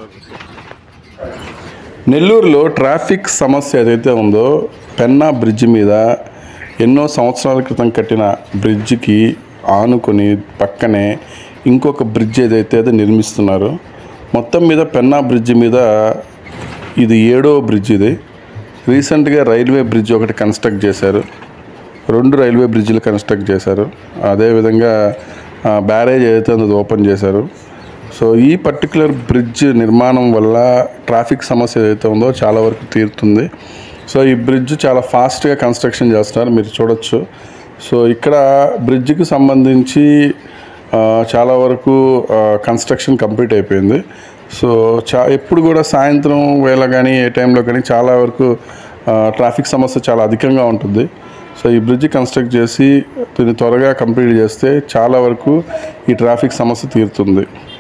నెల్లూరులో ట్రాఫిక్ సమస్య ఏదైతే ఉందో పెన్నా బ్రిడ్జ్ మీద ఎన్నో సంవత్సరాల క్రితం కట్టిన బ్రిడ్జికి ఆనుకొని పక్కనే ఇంకొక బ్రిడ్జ్ ఏదైతే అది నిర్మిస్తున్నారు మొత్తం మీద పెన్నా బ్రిడ్జ్ మీద ఇది ఏడో బ్రిడ్జ్ ఇది రీసెంట్గా రైల్వే బ్రిడ్జ్ ఒకటి కన్స్ట్రక్ట్ చేశారు రెండు రైల్వే బ్రిడ్జ్లు కన్స్ట్రక్ట్ చేశారు అదేవిధంగా ఆ, బ్యారేజ్ ఏదైతే ఉందో అది ఓపెన్ చేశారు సో ఈ పర్టికులర్ బ్రిడ్జ్ నిర్మాణం వల్ల ట్రాఫిక్ సమస్య ఏదైతే ఉందో చాలా వరకు తీరుతుంది సో ఈ బ్రిడ్జ్ చాలా ఫాస్ట్గా కన్స్ట్రక్షన్ చేస్తున్నారు మీరు చూడొచ్చు సో ఇక్కడ బ్రిడ్జ్కి సంబంధించి ఆ, చాలా వరకు కన్స్ట్రక్షన్ కంప్లీట్ అయిపోయింది సో చా ఎప్పుడు కూడా సాయంత్రం వేళ కానీ ఏ టైంలో కానీ చాలా వరకు ఆ, ట్రాఫిక్ సమస్య చాలా అధికంగా ఉంటుంది సో ఈ బ్రిడ్జ్ కన్స్ట్రక్ట్ చేసి దీన్ని త్వరగా కంప్లీట్ చేస్తే చాలా వరకు ఈ ట్రాఫిక్ సమస్య తీరుతుంది